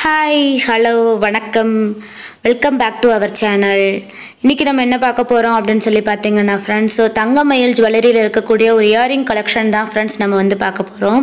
hi hello வணக்கம் welcome back to our channel இன்றைக்கி நம்ம என்ன பார்க்க போகிறோம் அப்படின்னு சொல்லி பார்த்தீங்கன்னா ஃப்ரெண்ட்ஸ் ஸோ தங்கமயில் ஜுவல்லரியில் இருக்கக்கூடிய ஒரு இயரிங் கலெக்ஷன் தான் ஃப்ரெண்ட்ஸ் நம்ம வந்து பார்க்க போகிறோம்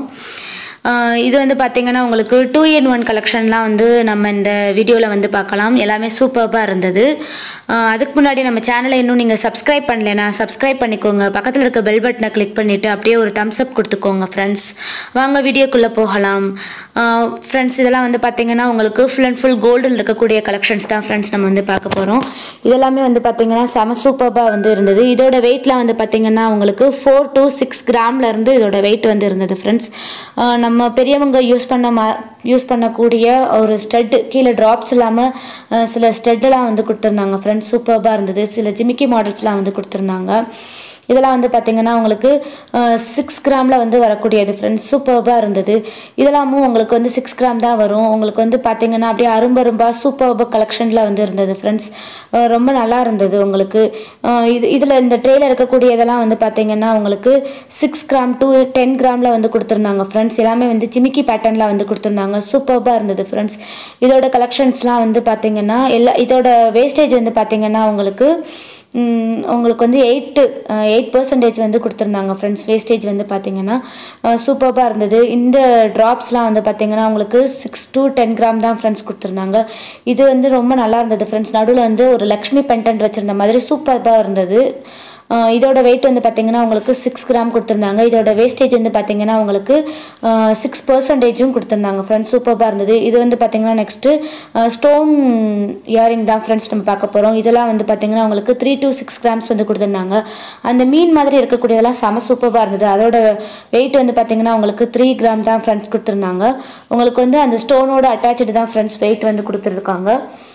இது வந்து பார்த்தீங்கன்னா உங்களுக்கு டூ இன் ஒன் கலெக்ஷன்லாம் வந்து நம்ம இந்த வீடியோவில் வந்து பார்க்கலாம் எல்லாமே சூப்பராக இருந்தது ஆஹ் அதுக்கு முன்னாடி நம்ம சேனலை இன்னும் நீங்கள் சப்ஸ்கிரைப் பண்ணலைன்னா சப்ஸ்கிரைப் பண்ணிக்கோங்க பக்கத்தில் இருக்க பெல் பட்டனை கிளிக் பண்ணிவிட்டு அப்படியே ஒரு தம்ஸ் அப் கொடுத்துக்கோங்க ஃப்ரெண்ட்ஸ் வாங்க வீடியோக்குள்ளே போகலாம் ஃப்ரெண்ட்ஸ் இதெல்லாம் வந்து பார்த்தீங்கன்னா உங்களுக்கு ஃபுல் அண்ட் ஃபுல் கோல்டில் இருக்கக்கூடிய கலெக்ஷன்ஸ் தான் ஃப்ரெண்ட்ஸ் நம்ம வந்து பார்க்க போகிறோம் இதெல்லாமே வந்து பார்த்தீங்கன்னா செம சூப்பராக வந்து இருந்தது இதோட வெயிட்லாம் வந்து பார்த்தீங்கன்னா உங்களுக்கு ஃபோர் to சிக்ஸ் இருந்து இதோட வெயிட் வந்து இருந்தது ஃப்ரெண்ட்ஸ் நம்ம பெரியவங்க யூஸ் பண்ண மா யூஸ் பண்ணக்கூடிய ஒரு ஸ்டெட்டு கீழே ட்ராப்ஸ் இல்லாமல் சில ஸ்டெட்டெல்லாம் வந்து கொடுத்துருந்தாங்க ஃப்ரெண்ட்ஸ் சூப்பராக இருந்தது சில ஜிமிக்கி மாடல்ஸ்லாம் வந்து கொடுத்துருந்தாங்க இதெல்லாம் வந்து பார்த்தீங்கன்னா உங்களுக்கு சிக்ஸ் கிராமில் வந்து வரக்கூடியது ஃப்ரெண்ட்ஸ் சூப்பராக இருந்தது இதெல்லாமும் உங்களுக்கு வந்து சிக்ஸ் கிராம் தான் வரும் உங்களுக்கு வந்து பார்த்தீங்கன்னா அப்படியே அரும்பரும்பா சூப்பர் கலெக்ஷனில் வந்து இருந்தது ஃப்ரெண்ட்ஸ் ரொம்ப நல்லா இருந்தது உங்களுக்கு அஹ் இது இதில் இந்த ட்ரேல இருக்கக்கூடிய இதெல்லாம் வந்து பார்த்தீங்கன்னா உங்களுக்கு சிக்ஸ் கிராம் டு டென் கிராமில் வந்து கொடுத்துருந்தாங்க ஃப்ரெண்ட்ஸ் எல்லாமே வந்து ஜிமிக்கி பேட்டர்னில் வந்து கொடுத்துருந்தாங்க சூப்பராக இருந்தது ஃப்ரெண்ட்ஸ் இதோட கலெக்ஷன்ஸ்லாம் வந்து பார்த்தீங்கன்னா எல்லா இதோட வேஸ்டேஜ் வந்து பார்த்தீங்கன்னா உங்களுக்கு ம், உங்களுக்கு வந்து எயிட்டு எயிட் பர்சன்டேஜ் வந்து கொடுத்துருந்தாங்க ஃப்ரெண்ட்ஸ் வேஸ்டேஜ் வந்து பார்த்தீங்கன்னா சூப்பராக இருந்தது இந்த ட்ராப்ஸ்லாம் வந்து பார்த்தீங்கன்னா உங்களுக்கு சிக்ஸ் to டென் கிராம் தான் ஃப்ரெண்ட்ஸ் கொடுத்துருந்தாங்க இது வந்து ரொம்ப நல்லா இருந்தது ஃப்ரெண்ட்ஸ் நடுவில் வந்து ஒரு லக்ஷ்மி பெண்டன்ட் வச்சுருந்த மாதிரி சூப்பராக இருந்தது அஹ் இதோட வெயிட் வந்து பார்த்தீங்கன்னா உங்களுக்கு சிக்ஸ் கிராம் கொடுத்துருந்தாங்க இதோட வேஸ்டேஜ் வந்து பார்த்தீங்கன்னா உங்களுக்கு சிக்ஸ் பர்சன்டேஜும் கொடுத்துருந்தாங்க ஃப்ரெண்ட்ஸ் சூப்பராக இருந்தது இது வந்து பார்த்தீங்கன்னா நெக்ஸ்ட்டு ஸ்டோன் இயரிங் தான் ஃப்ரெண்ட்ஸ் நம்ம பார்க்க போகிறோம் இதெல்லாம் வந்து பார்த்தீங்கன்னா உங்களுக்கு த்ரீ to சிக்ஸ் கிராம்ஸ் வந்து கொடுத்துருந்தாங்க அந்த மீன் மாதிரி இருக்கக்கூடியதெல்லாம் செம சூப்பராக இருந்தது அதோட வெயிட் வந்து பார்த்தீங்கன்னா உங்களுக்கு த்ரீ கிராம் தான் ஃப்ரெண்ட்ஸ் கொடுத்துருந்தாங்க உங்களுக்கு வந்து அந்த ஸ்டோனோட அட்டாச்சு தான் ஃப்ரெண்ட்ஸ் வெயிட் வந்து கொடுத்துருக்காங்க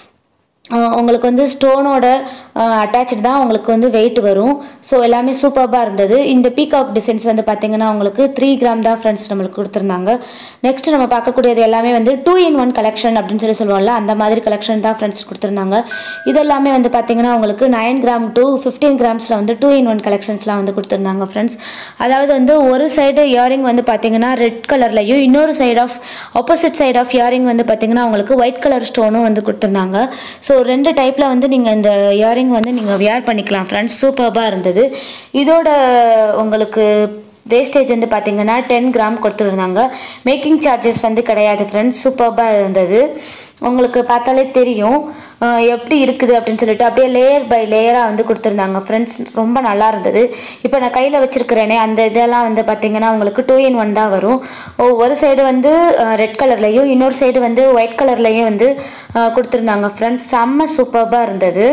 அஹ் உங்களுக்கு வந்து ஸ்டோனோட அட்டாச்சு தான் உங்களுக்கு வந்து வெயிட் வரும் ஸோ எல்லாமே சூப்பராக இருந்தது இந்த பீகாக் டிசைன்ஸ் வந்து பார்த்தீங்கன்னா உங்களுக்கு த்ரீ கிராம் தான் ஃப்ரெண்ட்ஸ் நம்மளுக்கு கொடுத்துருந்தாங்க நெக்ஸ்ட் நம்ம பார்க்கக்கூடியது எல்லாமே வந்து டூ இன் ஒன் கலெக்ஷன் அப்படின்னு சொல்லி சொல்லுவோம்ல அந்த மாதிரி கலெக்ஷன் தான் ஃப்ரெண்ட்ஸ் கொடுத்துருந்தாங்க இதெல்லாமே வந்து பார்த்தீங்கன்னா உங்களுக்கு நைன் கிராம் டு ஃபிஃப்டீன் கிராம்ஸில் வந்து டூ இன் ஒன் கலெக்ஷன்ஸ்லாம் வந்து கொடுத்துருந்தாங்க ஃப்ரெண்ட்ஸ் அதாவது வந்து ஒரு சைடு இயரிங் வந்து பார்த்தீங்கன்னா ரெட் கலர்லையும் இன்னொரு side of opposite side of earring வந்து பார்த்தீங்கன்னா உங்களுக்கு ஒயிட் கலர் ஸ்டோனும் வந்து கொடுத்துருந்தாங்க ஸோ ரெண்டு டைப்பில் வந்து நீங்கள் இந்த இயரிங் வந்து நீங்கள் வியர் பண்ணிக்கலாம் ஃப்ரெண்ட்ஸ் சூப்பராக இருந்தது இதோட உங்களுக்கு வேஸ்டேஜ் வந்து பார்த்தீங்கன்னா டென் கிராம் கொடுத்துருந்தாங்க மேக்கிங் சார்ஜஸ் வந்து கிடையாது ஃப்ரெண்ட்ஸ் சூப்பராக இருந்தது உங்களுக்கு பார்த்தாலே தெரியும் அஹ் எப்படி இருக்குது அப்படின்னு சொல்லிட்டு அப்படியே லேயர் பை லேயராக வந்து கொடுத்துருந்தாங்க ஃப்ரெண்ட்ஸ் ரொம்ப நல்லா இருந்தது இப்போ நான் கையில் வச்சுருக்கிறேனே அந்த இதெல்லாம் வந்து பார்த்தீங்கன்னா உங்களுக்கு டூ இன் ஒன் தான் வரும் ஓ, ஒரு சைடு வந்து ரெட் கலர்லையும் இன்னொரு சைடு வந்து ஒயிட் கலர்லையும் வந்து அஹ், கொடுத்துருந்தாங்க ஃப்ரெண்ட்ஸ் செம்ம சூப்பராக இருந்தது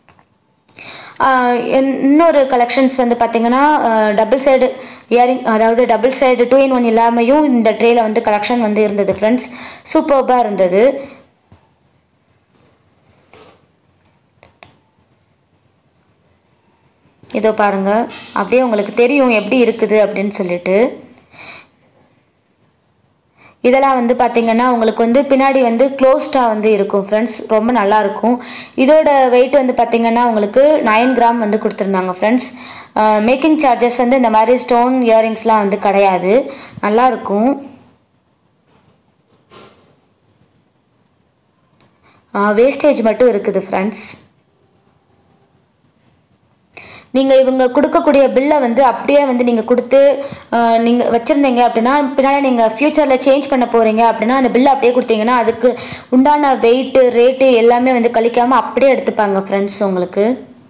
ஆஹ் இன்- இன்னொரு கலெக்ஷன்ஸ் வந்து பார்த்தீங்கன்னா டபுள் சைடு இயரிங் அதாவது double side two in one இல்லாமையும் இந்த ட்ரேல வந்து கலெக்ஷன் வந்து இருந்தது ஃப்ரெண்ட்ஸ் சூப்பராக இருந்தது இதோ பாருங்க அப்படியே உங்களுக்கு தெரியும் எப்படி இருக்குது அப்படின்னு சொல்லிட்டு இதெல்லாம் வந்து பார்த்தீங்கன்னா உங்களுக்கு வந்து பின்னாடி வந்து க்ளோஸ்டாக வந்து இருக்கும் ஃப்ரெண்ட்ஸ் ரொம்ப நல்லா இருக்கும் இதோட வெயிட் வந்து பார்த்தீங்கன்னா உங்களுக்கு நைன் கிராம் வந்து கொடுத்துருந்தாங்க ஃப்ரெண்ட்ஸ் மேக்கிங் சார்ஜஸ் வந்து இந்த மாதிரி ஸ்டோன் இயரிங்ஸ்லாம் வந்து கிடையாது நல்லா இருக்கும் வேஸ்டேஜ் மட்டும் இருக்குது ஃப்ரெண்ட்ஸ் நீங்கள் இவங்க கொடுக்கக்கூடிய பில்லை வந்து அப்படியே வந்து நீங்கள் கொடுத்து நீங்கள் வச்சுருந்தீங்க அப்படின்னா பின்னால் நீங்கள் ஃப்யூச்சரில் சேஞ்ச் பண்ண போகிறீங்க அப்படின்னா அந்த பில்லை அப்படியே கொடுத்தீங்கன்னா அதுக்கு உண்டான வெயிட்டு ரேட்டு எல்லாமே வந்து கழிக்காமல் அப்படியே எடுத்துப்பாங்க ஃப்ரெண்ட்ஸ் உங்களுக்கு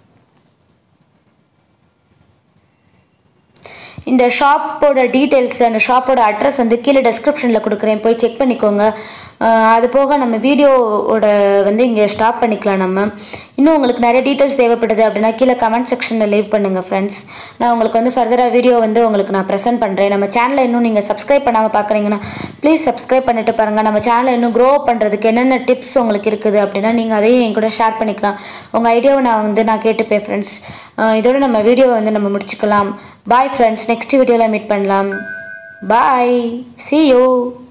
இந்த ஷாப்போட டீட்டெயில்ஸ் அந்த ஷாப்போட அட்ரஸ் வந்து கீழே டெஸ்கிரிப்ஷனில் கொடுக்குறேன் போய் செக் பண்ணிக்கோங்க அஹ் அது போக நம்ம வீடியோவோட வந்து இங்கே ஸ்டாப் பண்ணிக்கலாம் நம்ம இன்னும் உங்களுக்கு நிறைய டீட்டெயில்ஸ் தேவைப்படுது அப்படின்னா கீழே கமெண்ட் செக்ஷனில் லீவ் பண்ணுங்கள் ஃப்ரெண்ட்ஸ் நான் உங்களுக்கு வந்து ஃபர்தராக வீடியோ வந்து உங்களுக்கு நான் ப்ரெசென்ட் பண்ணுறேன் நம்ம சேனலை இன்னும் நீங்கள் சப்ஸ்கிரைப் பண்ணாமல் பார்க்குறீங்கன்னா ப்ளீஸ் சப்ஸ்கிரைப் பண்ணிட்டு பாருங்கள் நம்ம சேனலை இன்னும் க்ரோ பண்ணுறதுக்கு என்னென்ன டிப்ஸ் உங்களுக்கு இருக்குது அப்படின்னா நீங்கள் அதையும் என் கூட ஷேர் பண்ணிக்கலாம் உங்கள் ஐடியாவை நான் வந்து நான் கேட்டுப்பேன் ஃப்ரெண்ட்ஸ் இதோட நம்ம வீடியோவை வந்து நம்ம முடிச்சுக்கலாம் பாய் ஃப்ரெண்ட்ஸ் நெக்ஸ்ட் வீடியோவில் மீட் பண்ணலாம் பாய் see you